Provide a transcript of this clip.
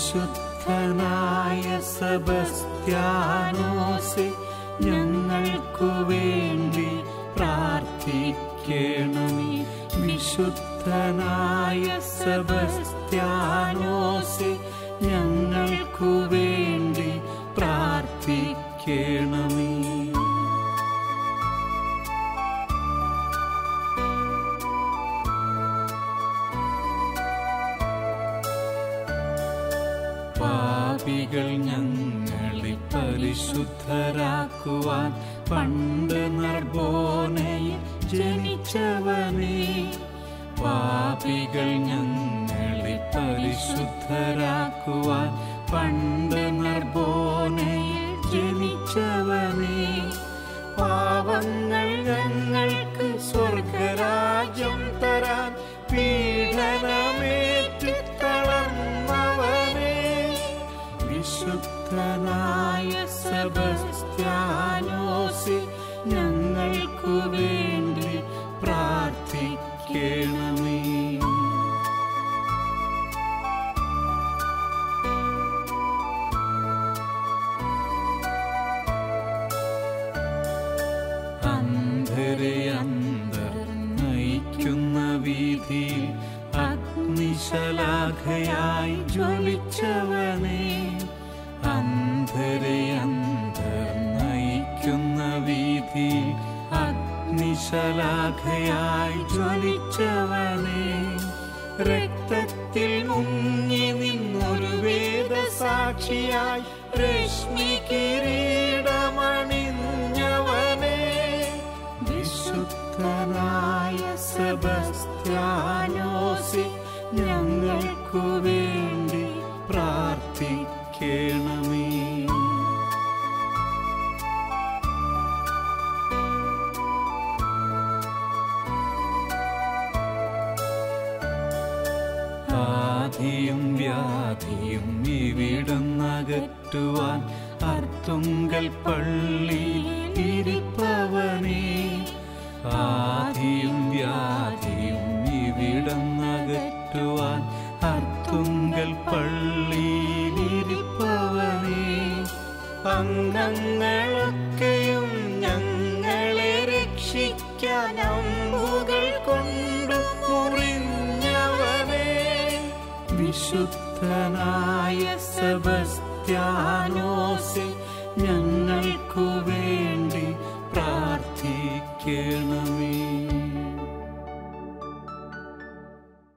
വിശുദ്ധനായ സബസ്ത്യാനോസെ ഞങ്ങൾക്കു വേണ്ടി പ്രാർത്ഥിക്കണമേ വിശുദ്ധനായ സബസ്ത്യാനോസെ ഞങ്ങൾക്കു വേണ്ടി പ്രാർത്ഥിക്കണമേ പാപികൾ ഞങ്ങളെ പരിശുദ്ധരാക്കുവാൻ പണ്ട് നർബോനയിൽ ജനിച്ചവനേ പാപികൾ ഞങ്ങളെ പരിശുദ്ധരാക്കുവാൻ പണ്ട് നർബോനയിൽ ജനിച്ചവനേ പാവങ്ങൾ ഞങ്ങൾക്ക് സ്വർഗരാജ്യം തരാൻ പീഡനമേറ്റ് തളർന്നവനേ വിശുദ്ധനായ സബസ്ത്യാനോസെ ഞങ്ങൾക്കു വേണ്ടി പ്രാർത്ഥിക്കണമേ അന്ധരെ അന്തർ നയിക്കുന്ന വീതിയിൽ അഗ്നിശലാഖയായി ജ്വലിച്ചവനേ അന്ധരെ അന്തർ നയിക്കുന്ന വീതിയിൽ അഗ്നിശലാഖയായി ജ്വലിച്ചവനേ രക്തത്തിൽ മുങ്ങി നിന്നൊരു വേദസാക്ഷിയായി രശ്മി കിരീടമണിഞ്ഞവനേ വിശുദ്ധനായ സെബസ്ത്യാനോസെ ഞങ്ങൾക്കു വേണ്ടി പ്രാർത്ഥിക്കണമേ ആധിയും വ്യാധിയും ഇവിടുന്നകറ്റുവാൻ അർത്തുങ്കൽ പള്ളിയിൽ ഇരിപ്പവനേ ആധിയും വ്യാധിയും ഇവിടുന്നകറ്റുവാൻ അർത്തുങ്കൽ പള്ളിയിൽ ഇരിപ്പവനേ അംഗങ്ങളൊക്കെയും ഞങ്ങളെ രക്ഷിക്കാൻ അമ്പുകൾ കൊണ്ടു മുറിഞ്ഞവനേ വിശുദ്ധനായ സെബസ്ത്യാനോസെ ഞങ്ങൾക്കു വേണ്ടി പ്രാർത്ഥിക്കണമേ